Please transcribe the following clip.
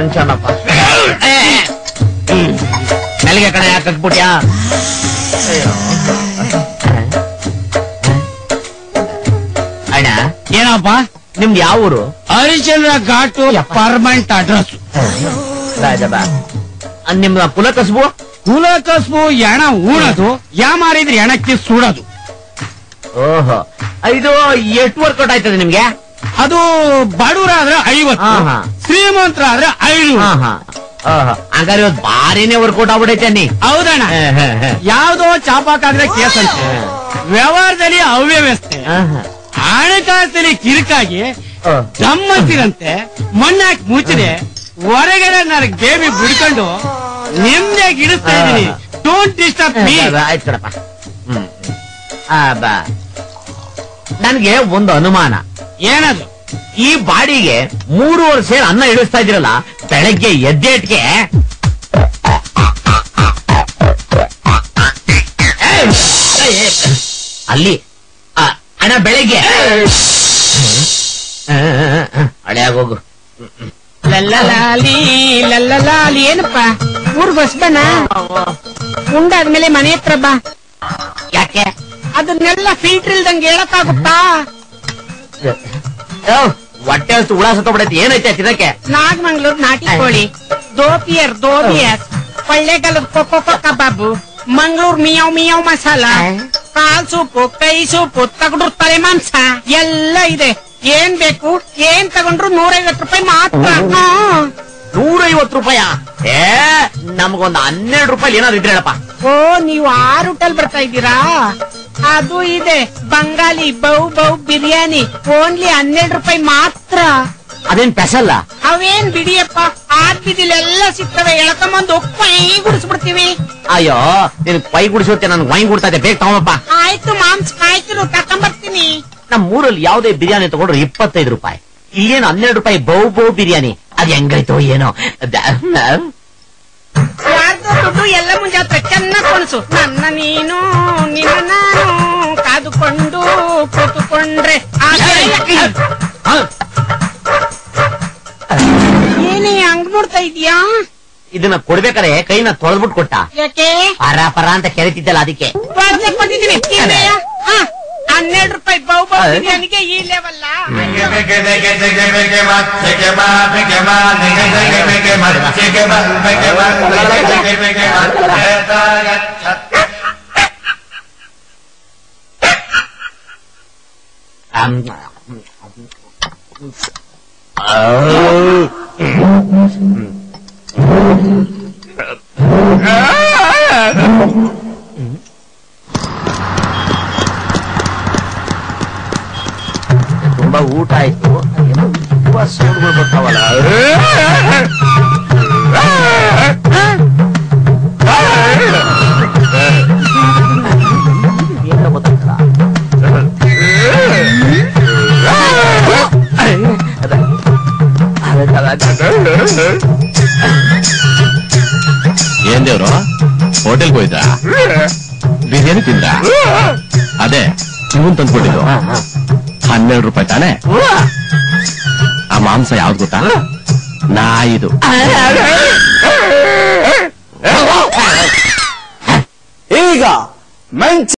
ಪಂಚನಪ್ಪ ನೆಲಗೆ ಕಣ ಯಾಕೆ ಕಟ್ಬಿಟ್ಯಾ ಅಣ್ಣ ಏನಪ್ಪ ನಿಮ್ದು ಯಾವ ಊರು ಹರಿಚಂದ್ರ ಘಾಟು ಪರ್ಮನೆಂಟ್ ಅಡ್ರೆಸ್ ರಾಜಬ ನಿಮ್ದ ಕುಲ ಕಸಬು ಕುಲ ಕಸ್ಬು ಎಣ ಉಣದು ಯಾಮಾರಿದ್ರೆ ಎಣಕ್ಕೆ ಸುಡೋದು ಓಹೋ ಇದು ಎಷ್ಟು ವರ್ಕೌಟ್ ಆಯ್ತದೆ ನಿಮ್ಗೆ ಅದು ಬಡವರಾದ್ರೆ ಐವತ್ತು ಆಹಾ. ಶ್ರೀಮಂತರಾದ್ರೆ ಐನೂರು ಹಾ ಹಾ ಓಹೋ ಹಂಗಾರೆ ಇವತ್ತು ಭಾರಿನೇ ವರ್ಕೌಟ್ ಆಗ್ಬಿಟ್ಟೈತೆ ನೀ ಹೌದಣ್ಣ ಯಾವ್ದೋ ಚಾಪಾಕಾದ್ರೆ ಕೇಸ್ ಅಂತ ವ್ಯವಹಾರದಲ್ಲಿ ಅವ್ಯವಸ್ಥೆ ಹಣಕಾಸಲ್ಲಿ ಕಿರಿಕಾಗಿ ಗಮ್ಮತ್ತಿರಂತೆ ಮಣ್ಣಾಕ್ ಮುಚ್ಚಿದೆ ಹೊರಗಡೆ ನನಗೆ ಬೇಬಿ ಬಿಡ್ಕೊಂಡು ನಿಮ್ದಾಗಿ ಇಡಿಸ್ತಾ ಇದೀನಿ ಡೋಂಟ್ ಡಿಸ್ಟರ್ಬ್ ಮೀ ಆಯ್ತು ಕಣಪ್ಪ ಹ್ಮ್ ಆ, ಬಾ ನನ್ಗೆ ಒಂದು ಅನುಮಾನ ಏನದು ಈ ಬಾಡಿಗೆ ಮೂರುವರೆ ಸೇರ್ ಅನ್ನ ಇಳಿಸ್ತಾ ಇದ್ದೀರಲ್ಲ ಬೆಳಗ್ಗೆ ಎದ್ದೇಟ್ಗೆ ಅಲ್ಲಿ ಆ, ಅಣ್ಣ ಬೆಳಗ್ಗೆ ಹಳೆಯಾಗೋಗು ಲಲ್ಲಲಾಲಿ ಲಲ್ಲಲಾಲಿ ಏನಪ್ಪ ಊರ್ ಬಸ್ ಬನ ಉಂಡಾದ್ಮೇಲೆ ಮನೆ ಹತ್ರ ಬಾ ಯಾಕೆ ಅದನ್ನೆಲ್ಲ ಫಿಲ್ಟರ್ ಇಲ್ದಂಗೆ ಹೇಳಕ್ಕಾಗುತ್ತಾ ಓ, ಹೊಟ್ಟೆ ಅಷ್ಟು ಹುಳ ಸತ್ತೋಗ್ಬಿಡೈತಿ ಏನೈತೆ ತಿನ್ನಕ್ಕೆ ನಾಗಮಂಗ್ಳೂರ್ ನಾಟಿ ಕೋಳಿ ದೋಪಿಯರ್ ದೋಬಿಯರ್ ಕೊಳ್ಳೇಗಾಲದ ಕೊಕ್ಕೊ ಕಬಾಬು ಮಂಗಳೂರ್ ಮಿಯಾವ್ ಮಿಯಾವ್ ಮಸಾಲ ಕಾಲ್ ಸೂಪು ಕೈ ಸೂಪು ತಗಡ್ರು ತಲೆ ಮಾಂಸ ಎಲ್ಲ ಇದೆ ಏನ್ ಬೇಕು ಏನ್ ತಗೊಂಡ್ರು ನೂರೈವತ್ತು ರೂಪಾಯಿ ಮಾತ್ರ ಹ್ಮ್. ನೂರೈವತ್ತು ರೂಪಾಯ ಏ ನಮಗೊಂದು ಹನ್ನೆರಡು ರೂಪಾಯಿ ಏನಾದ್ರು ಇದ್ರೆ ಹೇಳಪ್ಪ ಓ ನೀವು ಆರು ಹೋಟೆಲ್ ಬರ್ತಾ ಇದ್ದೀರಾ ಅದು ಇದೆ ಬಂಗಾಲಿ ಬೌ ಬೌ ಬಿರಿಯಾನಿ ಓನ್ಲಿ ಹನ್ನೆರಡು ರೂಪಾಯಿ ಮಾತ್ರ ಅದೇನ್ ಪೆಸಲ್ಲ ಅವೇನ್ ಬಿಡಿಯಪ್ಪ ಆದ್ ಬಿದಿಲೆಲ್ಲ ಸಿಗ್ತವೆ ಎಳ್ಕೊಂಬಂದು ಕೈ ಗುಡಿಸ್ಬಿಡ್ತೀವಿ ಅಯ್ಯೋ ನಿನ್ ಕೈ ಗುಡಿಸುತ್ತೆ ನನ್ ವೈನ್ ಗುಡ್ತಾ ಇದೆ ಬೇಗ ತಗೊಂಬಪ್ಪ ಆಯ್ತು ಮಾಂಸ ಆಯ್ತು ತಕೊಂಬರ್ತೀನಿ ನಮ್ ಊರಲ್ಲಿ ಯಾವ್ದೇ ಬಿರಿಯಾನಿ ತಗೊಂಡ್ರು ಇಪ್ಪತ್ತೈದು ರೂಪಾಯಿ ಇಲ್ಲೇನು ಹನ್ನೆರಡು ರೂಪಾಯಿ ಬೌ ಬೌ ಬಿರಿಯಾನಿ ಅದ್ ಹೆಂಗಾಯ್ತೋ ಏನೋ ದ- ಯಾರ್ದೋ ದುಡ್ಡು ಎಲ್ಲ ಮುಂಜಾತ್ರೆ ಚೆನ್ನಾಗ್ ಕೊಣಸು ನನ್ನ ನೀನು ನಿನ್ನ ನಾನು ಕಾದುಕೊಂಡು ಕೂತುಕೊಂಡ್ರೆ ಆಗ- ಹ? ಏನೇ ಹಂಗ್ ನೋಡ್ತಾ ಇದೀಯಾ ಇದನ್ನ ಕೊಡ್ಬೇಕಾರೆ ಕೈನ ತೊಳೆದ್ಬಿಟ್ಟು ಕೊಟ್ಟ ಯಾಕೆ ಪರ ಪರ ಅಂತ ಕೆರೆತಿದ್ದಲ್ಲ ಅದಕ್ಕೆ ಬರ್ಲಿಕ್ ಬಂದಿದ್ದೀನಿ ತಿಂದೆಯಾ? ಹ, ಹನ್ನೆರಡು ರೂಪಾಯಿ ಬೌ ಬೌ ಬಿರಿಯಾನಿಗೆ ಈ ಲೆವಲ್ಲ ಅಮ್, ತುಂಬಾ ಊಟ ಆಯ್ತು ಏನೋ ತುಂಬಾ ಸೌಂಡ್ಗಳು ಬರ್ತಾವಲ್ಲ ಏನೋ ಗೊತ್ತಾಗ್ತದ ಏನ್ ದೇವ್ರು ಹೋಟೆಲ್ಗೆ ಹೋಯ್ತಾ ಬಿರಿಯಾನಿ ತಿಂದ್ರ ಅದೇ ಇವನ್ ತಂದ್ಕೊಟ್ಟಿದ್ದು ಹನ್ನೆರಡು ರೂಪಾಯಿ ತಾನೆ ಆ ಮಾಂಸ ಯಾವ್ದು ಗೊತ್ತಾ ನಾಯಿದು ಈಗ ಮಂಚ